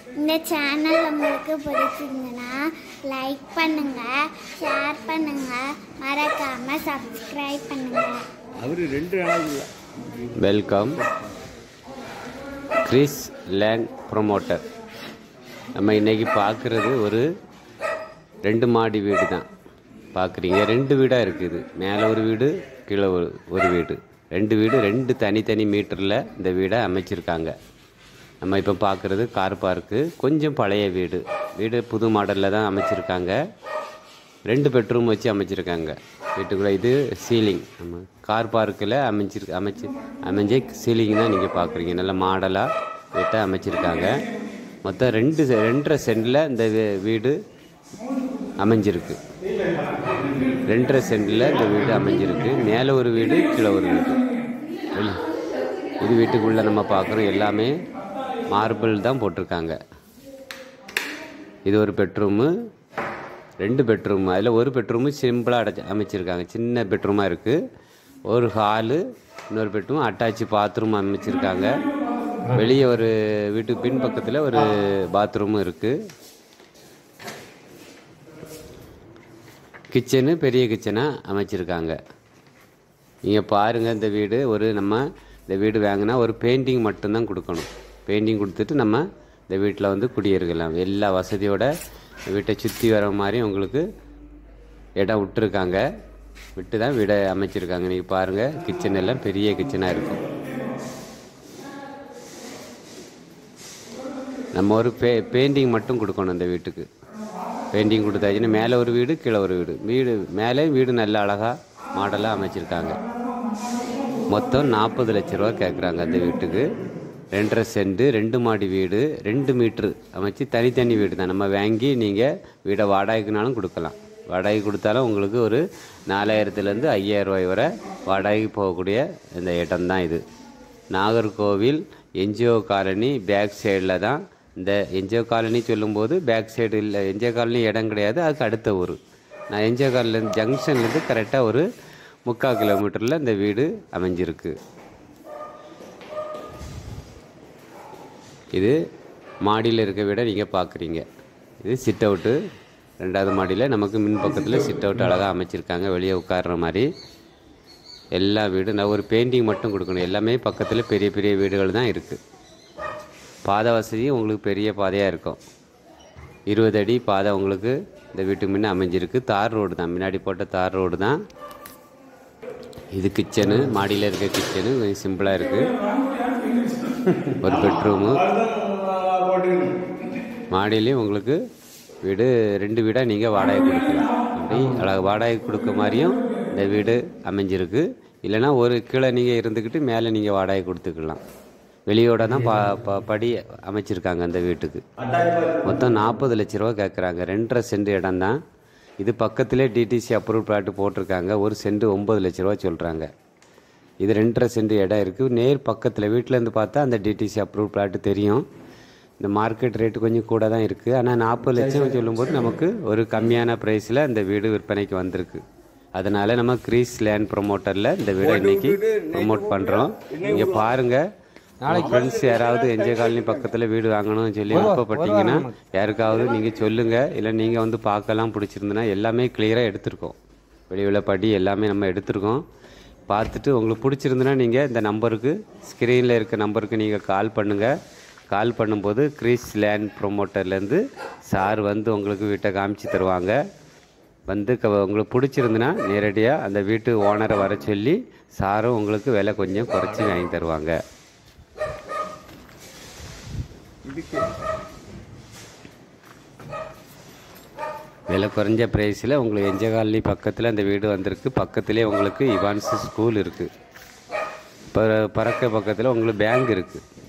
இந்த சேனல் உங்களுக்கு பிடிச்சிருந்ததுன்னா லைக் பண்ணுங்க ஷேர் பண்ணுங்க மறக்காம சப்ஸ்கிரைப் பண்ணுங்க அவர் ரெண்டு நாளாக வெல்கம் கிறிஸ் லேண்ட் ப்ரொமோட்டர் நம்ம இன்னைக்கு பார்க்குறது ஒரு ரெண்டு மாடி வீடு தான் பார்க்குறீங்க ரெண்டு வீடாக இருக்குது மேலே ஒரு வீடு கீழே ஒரு ஒரு வீடு ரெண்டு வீடு ரெண்டு தனித்தனி மீட்டரில் இந்த வீடை அமைச்சிருக்காங்க நம்ம இப்போ பார்க்குறது கார் பார்க்கு கொஞ்சம் பழைய வீடு வீடு புது மாடலில் தான் அமைச்சிருக்காங்க ரெண்டு பெட்ரூம் வச்சு அமைச்சிருக்காங்க வீட்டுக்குள்ளே இது சீலிங் நம்ம கார் பார்க்கில் அமைச்சிருக்கு அமைச்சு அமைஞ்ச சீலிங் தான் நீங்கள் பார்க்குறீங்க நல்ல மாடலாக வீட்டை அமைச்சிருக்காங்க மொத்தம் ரெண்டு செ- ரெண்டரை சென்டில் இந்த வீ- வீடு அமைஞ்சிருக்கு ரெண்டரை சென்டில் இந்த வீடு அமைஞ்சிருக்கு மேலே ஒரு வீடு கீழே ஒரு வீடு வெளி- இது வீட்டுக்குள்ளே நம்ம பார்க்குறோம் எல்லாமே மார்பிள் தான் போட்டிருக்காங்க இது ஒரு பெட்ரூமு ரெண்டு பெட்ரூம் அதில் ஒரு பெட்ரூமு சிம்பிளாக அடைச்சி அமைச்சிருக்காங்க சின்ன பெட்ரூமாக இருக்குது ஒரு ஹாலு இன்னொரு பெட்ரூம் அட்டாச்சு பாத்ரூம் அமைச்சிருக்காங்க வெளியே ஒரு வீட்டுக்கு பின்பக்கத்தில் ஒரு பாத்ரூமும் இருக்குது கிச்சனு பெரிய கிச்சனாக அமைச்சிருக்காங்க நீங்கள் பாருங்கள் இந்த வீடு ஒரு நம்ம இந்த வீடு வாங்கினா ஒரு பெயிண்டிங் மட்டும்தான் கொடுக்கணும் பெயிண்டிங் கொடுத்துட்டு நம்ம இந்த வீட்டில் வந்து குடியிருக்கலாம் எல்லா வசதியோட இந்த வீட்டை சுற்றி வர மாதிரி உங்களுக்கு இடம் விட்டுருக்காங்க விட்டு தான் வீடை அமைச்சிருக்காங்க நீங்கள் பாருங்கள் கிச்சன் எல்லாம் பெரிய கிச்சனாக இருக்கும் நம்ம ஒரு பே பெயிண்டிங் மட்டும் கொடுக்கணும் இந்த வீட்டுக்கு பெயிண்டிங் கொடுத்தாச்சுன்னா மேலே ஒரு வீடு கீழே ஒரு வீடு வீடு மேலே வீடு நல்ல அழகாக மாடலாக அமைச்சிருக்காங்க மொத்தம் நாற்பது லட்ச ரூபா கேட்குறாங்க அந்த வீட்டுக்கு ரெண்டரை சென்ட் ரெண்டு மாடி வீடு ரெண்டு மீட்ரு அமைச்சு தனித்தனி வீடு தான் நம்ம வாங்கி நீங்கள் வீடை வாடகைக்குனாலும் கொடுக்கலாம் வாடகை கொடுத்தாலும் உங்களுக்கு ஒரு நாலாயிரத்துலேருந்து ஐயாயிரம் ரூபாய் வரை வாடகைக்கு போகக்கூடிய இந்த இடம் தான் இது நாகர்கோவில் என்ஜிஓ காலனி பேக் சைடில் தான் இந்த என்ஜிஓ காலனி சொல்லும்போது பேக் சைடு இல்லை என்ஜிஓ காலனி இடம் கிடையாது அதுக்கு அடுத்த ஊர் நான் என்ஜிஓ காலனிலேருந்து ஜங்ஷன்லேருந்து கரெக்டாக ஒரு முக்கால் கிலோமீட்டரில் இந்த வீடு அமைஞ்சிருக்கு இது மாடியில் இருக்க வீடை நீங்கள் பார்க்குறீங்க இது சிட் அவுட்டு ரெண்டாவது மாடியில் நமக்கு மின் பக்கத்தில் சிட் அவுட் அழகாக அமைச்சிருக்காங்க வெளியே உட்கார்ற மாதிரி எல்லா வீடும் நான் ஒரு பெயிண்டிங் மட்டும் கொடுக்கணும் எல்லாமே பக்கத்தில் பெரிய பெரிய வீடுகள் தான் இருக்குது பாதை வசதியும் உங்களுக்கு பெரிய பாதையாக இருக்கும் இருபது அடி பாதை உங்களுக்கு இந்த வீட்டுக்கு முன்னே அமைஞ்சிருக்கு தார் ரோடு தான் முன்னாடி போட்ட தார் ரோடு தான் இது கிச்சனு மாடியில் இருக்க கிச்சனு கொஞ்சம் சிம்பிளாக இருக்குது ஒரு பெட்ரூமு மாடியிலையும் உங்களுக்கு வீடு ரெண்டு வீடாக நீங்கள் வாடகை கொடுக்கலாம் அப்படி அழகு வாடகை கொடுக்க மாதிரியும் இந்த வீடு அமைஞ்சிருக்கு இல்லைன்னா ஒரு கீழே நீங்கள் இருந்துக்கிட்டு மேலே நீங்கள் வாடகை கொடுத்துக்கலாம் வெளியோட தான் ப ப படி அமைச்சிருக்காங்க அந்த வீட்டுக்கு மொத்தம் நாற்பது லட்ச ரூபா கேட்குறாங்க ரெண்டரை சென்ட் இடம் தான் இது பக்கத்திலே டிடிசி அப்ரூவ் பிளாட் போட்டிருக்காங்க ஒரு சென்ட் ஒம்பது லட்ச ரூபா சொல்கிறாங்க இது ரெண்டரை சென்ட் இடம் இருக்குது நேர் பக்கத்தில் வீட்டிலேருந்து பார்த்தா அந்த டிடிசி அப்ரூவ் பிளாட் தெரியும் இந்த மார்க்கெட் ரேட்டு கொஞ்சம் கூட தான் இருக்குது ஆனால் நாற்பது லட்சம் சொல்லும்போது நமக்கு ஒரு கம்மியான ப்ரைஸில் இந்த வீடு விற்பனைக்கு வந்திருக்கு அதனால் நம்ம கிரீஸ் லேண்ட் ப்ரொமோட்டரில் இந்த வீடை இன்னைக்கு ப்ரொமோட் பண்ணுறோம் இங்கே பாருங்கள் நாளைக்கு ஃப்ரெண்ட்ஸ் யாராவது என்ஜே காலனி பக்கத்தில் வீடு வாங்கணும்னு சொல்லி விருப்பப்பட்டீங்கன்னா யாருக்காவது நீங்கள் சொல்லுங்கள் இல்லை நீங்கள் வந்து பார்க்கலாம் பிடிச்சிருந்துன்னா எல்லாமே கிளியராக எடுத்திருக்கோம் வெளியுள்ள படி எல்லாமே நம்ம எடுத்திருக்கோம் பார்த்துட்டு உங்களுக்கு பிடிச்சிருந்துன்னா நீங்கள் இந்த நம்பருக்கு ஸ்க்ரீனில் இருக்க நம்பருக்கு நீங்கள் கால் பண்ணுங்கள் கால் பண்ணும்போது கிரீஸ் லேண்ட் ப்ரொமோட்டர்லேருந்து சார் வந்து உங்களுக்கு வீட்டை காமிச்சு தருவாங்க வந்து க உங்களுக்கு பிடிச்சிருந்துன்னா நேரடியாக அந்த வீட்டு ஓனரை வர சொல்லி சாரும் உங்களுக்கு விலை கொஞ்சம் குறைச்சி வாங்கி தருவாங்க விலை குறைஞ்ச ப்ரைஸில் உங்களுக்கு எஞ்ச காலனி பக்கத்தில் அந்த வீடு வந்திருக்கு பக்கத்திலே உங்களுக்கு இவான்ஸ் ஸ்கூல் இருக்குது ப பறக்க பக்கத்தில் உங்களுக்கு பேங்க் இருக்குது